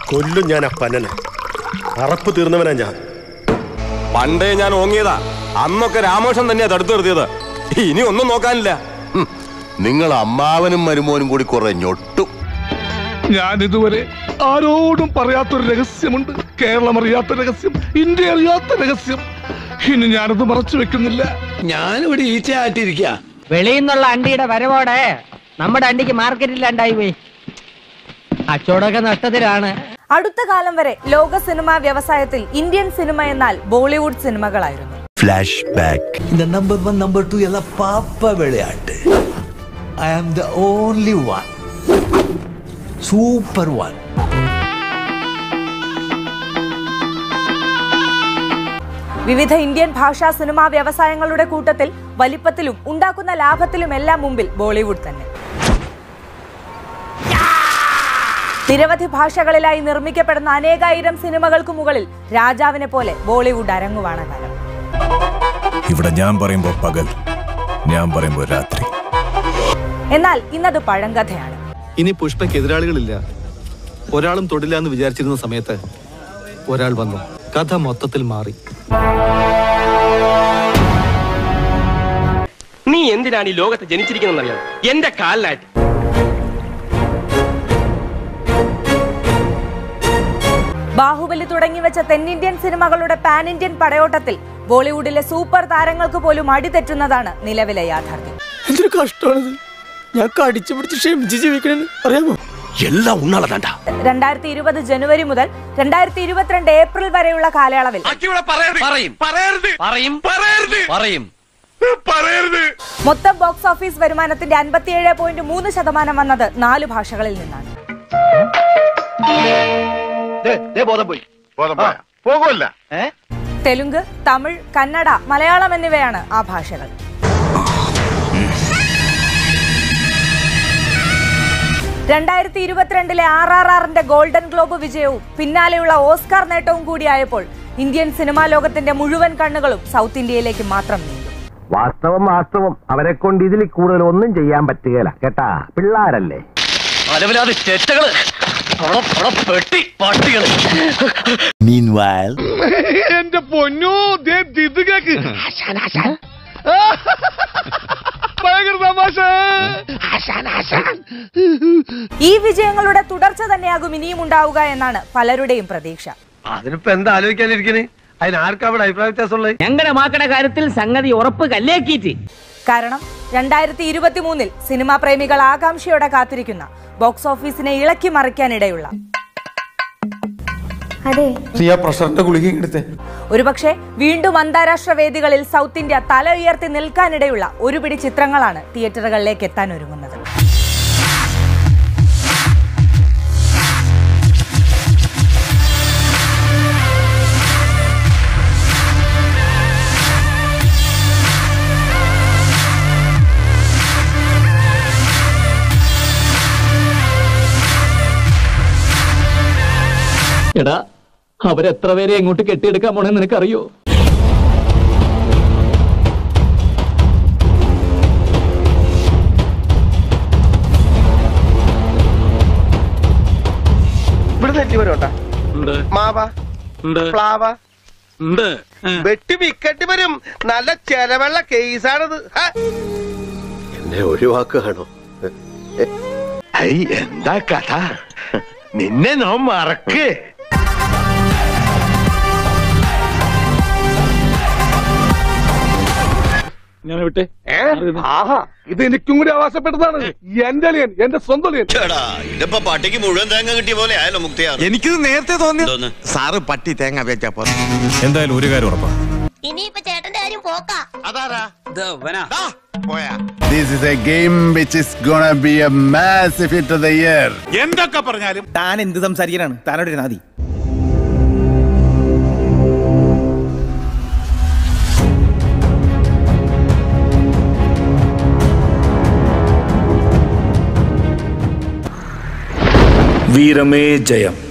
കൊല്ലും ഞാൻ ആ പന്നനെ അറപ്പ് തീർന്നവനാ ഞാൻ പണ്ടേ ഞാൻ ഓങ്ങിയതാ അന്നൊക്കെ രാമോഷൻ തന്നെയാ തടുത്തു നിർത്തിയത് ഇനി ഒന്നും നോക്കാനില്ല ഹും, നിങ്ങൾ അമ്മാവനും മരുമോനും കൂടി കുറെ ഞൊട്ടു ഞാൻ ഇതുവരെ ആരോടും പറയാത്തൊരു രഹസ്യമുണ്ട് കേരളം അറിയാത്ത രഹസ്യം ഇന്ത്യ അറിയാത്ത രഹസ്യം ഇനി ഞാനത് മറച്ചു വെക്കുന്നില്ല ഞാനിവിടെ ഈച്ച ആറ്റിരിക്കുക വെളിയിൽ നിന്നുള്ള അണ്ടിയുടെ വരവോടെ നമ്മുടെ അണ്ടിക്ക് മാർക്കറ്റില്ലാണ്ടായി പോയി കച്ചവടമൊക്കെ നഷ്ടത്തിലാണ് അടുത്ത കാലം വരെ ലോക സിനിമാ വ്യവസായത്തിൽ ഇന്ത്യൻ സിനിമ എന്നാൽ ബോളിവുഡ് സിനിമകളായിരുന്നു ഫ്ലാഷ് ബാക്ക് இந்த நம்பர் ஒன் நம்பர் டூ எல்லாம் பாப்பா விளையாட்டு I am the only one super one വിവിധ ഇന്ത്യൻ ഭാഷാ സിനിമാ വ്യവസായങ്ങളുടെ കൂട്ടത്തിൽ വലിപ്പത്തിലും ഉണ്ടാക്കുന്ന ലാഭത്തിലും എല്ലാം മുമ്പിൽ ബോളിവുഡ് തന്നെ നിരവധി ഭാഷകളിലായി നിർമ്മിക്കപ്പെടുന്ന അനേകായിരം സിനിമകൾക്ക് മുകളിൽ രാജാവിനെ പോലെ ബോളിവുഡ് അരങ്ങുവാണ കാലം ഇവിടെ ഞാൻ പറയുമ്പോ പകൽ ഞാൻ പറയുമ്പോ രാത്രി എന്നാൽ ഇന്നത് പഴങ്കഥയാണ് ഇനി പുഷ്പയ്ക്ക് എതിരാളികളില്ല ഒരാളും തൊടില്ല എന്ന് വിചാരിച്ചിരുന്ന സമയത്ത് ഒരാൾ വന്നു കഥ മൊത്തത്തിൽ മാറി നീ എന്തിനാണ് ഈ ലോകത്ത് ജനിച്ചിരിക്കുന്നറിയാം എന്റെ കാലിലായിട്ട് ബാഹുബലി തുടങ്ങിവെച്ച തെന്നിന്ത്യൻ സിനിമകളുടെ പാൻ ഇന്ത്യൻ പടയോട്ടത്തിൽ ബോളിവുഡിലെ സൂപ്പർ താരങ്ങൾക്ക് പോലും അടിതെറ്റുന്നതാണ് നിലവിലെ യാഥാർത്ഥ്യം എന്തൊരു കഷ്ടമാണിത് ഞാൻ കടിച്ചു പിടിച്ച് ക്ഷമിച്ച് ജീവിക്കണെന്ന് അറിയാമോ എല്ലാം ഉണ്ണാളതാണ്ട രണ്ടായിരത്തി ഇരുപത് ജനുവരി മുതൽ രണ്ടായിരത്തി ഇരുപത്തിരണ്ട് ഏപ്രിൽ വരെയുള്ള കാലയളവിൽ പറയും പറയരുത് പറയും പറയരുത് പറയും പറയരുത് മൊത്തം ബോക്സ് ഓഫീസ് വരുമാനത്തിന്റെ അൻപത്തിയേഴ് പോയിന്റ് മൂന്ന് ശതമാനം വന്നത് നാല് ഭാഷകളിൽ നിന്നാണ് പോകുമല്ല തെലുങ്ക് തമിഴ് കന്നഡ മലയാളം എന്നിവയാണ് ആ ഭാഷകൾ രണ്ടായിരത്തി ഇരുപത്തിരണ്ടിലെ ആർ ആർ ആറിന്റെ ഗോൾഡൻ ഗ്ലോബ് വിജയവും പിന്നാലെയുള്ള ഓസ്കാർ നേട്ടവും കൂടിയായപ്പോൾ ഇന്ത്യൻ സിനിമാ ലോകത്തിന്റെ മുഴുവൻ കണ്ണുകളും സൗത്ത് ഇന്ത്യയിലേക്ക് മാത്രം നീങ്ങി വാസ്തവം വാസ്തവം അവരെ കൊണ്ട് ഇതിൽ കൂടുതൽ ഒന്നും ചെയ്യാൻ പറ്റുകയില്ല കേട്ടാ പിള്ളാരല്ലേ അലവിലാതെ ചെറ്റകള് അവിടെ അവിടെ പെട്ടി പട്ടികള് മീൻവയൽ എന്റെ പൊന്നു ദേ ഇത് കേക്ക് ഭയങ്കര തമാശ ഈ വിജയങ്ങളുടെ തുടർച്ച തന്നെയാകും ഇനിയും ഉണ്ടാവുക എന്നാണ് പലരുടെയും പ്രതീക്ഷ അതിനിപ്പോ എന്താ ആലോചിക്കാനിരിക്കണേ അതിനാർക്കാ അവിടെ അഭിപ്രായ വ്യത്യാസമുള്ളത് ഞങ്ങളുടെ മാക്കടെ കാര്യത്തിൽ സംഗതി ഉറപ്പ് കല്ലേക്കീറ്റ് കാരണം രണ്ടായിരത്തി ഇരുപത്തി മൂന്നിൽ സിനിമാ പ്രേമികൾ ആകാംക്ഷയോടെ കാത്തിരിക്കുന്ന ബോക്സ് ഓഫീസിനെ ഇളക്കി മറിക്കാനിടയുള്ള പ്രിയ പ്രഷറിന്റെ ഗുളിക എടുത്തേ ഒരുപക്ഷെ വീണ്ടും അന്താരാഷ്ട്ര വേദികളിൽ സൗത്ത് ഇന്ത്യ തല ഉയർത്തി നിൽക്കാനിടയുള്ള ഒരു പിടി ചിത്രങ്ങളാണ് തിയേറ്ററുകളിലേക്ക് എത്താൻ ഒരുങ്ങുന്നത് എടാ അവരെത്ര പേരെ എങ്ങോട്ട് കെട്ടിയെടുക്കാൻ പോണെന്ന് നിനക്കറിയോ ഇവിടെ നെറ്റി വരോട്ടാ മാവ പ്ലാവ വെട്ടി വിക്കട്ടി വരും നല്ല ചെലവുള്ള കേസാണിത് ഹ. എന്നെ ഒഴിവാക്കുകയാണോ ഐ എന്താ കഥ നിന്നെ നോ മറക്ക് ഞാൻ വിട്ടെ ആഹാ ഇത് എനിക്കും കൂടി അവകാശപ്പെട്ടതാണ് എന്റെ അളിയൻ എന്റെ സ്വന്തം അളിയൻ ഇതിപ്പോ പട്ടിക്ക് മുഴുവൻ തേങ്ങ കിട്ടിയ പോലെ ആയാലോ മുക്തിയാണ് എനിക്കിത് നേരത്തെ തോന്നി സാറ് പട്ടി തേങ്ങ വെച്ചാ പോ എന്തായാലും ഒരു കാര്യം ഉറപ്പാ ഇനിയിപ്പോ ചേട്ടന്റെ കാര്യം പോക്കാ പോയാ This is a game which is gonna be a massive hit of the year. എന്തൊക്കെ പറഞ്ഞാലും താൻ എന്ത് സംസാരിക്കാനാണ് താനോട് നാദി വീരമേ ജയം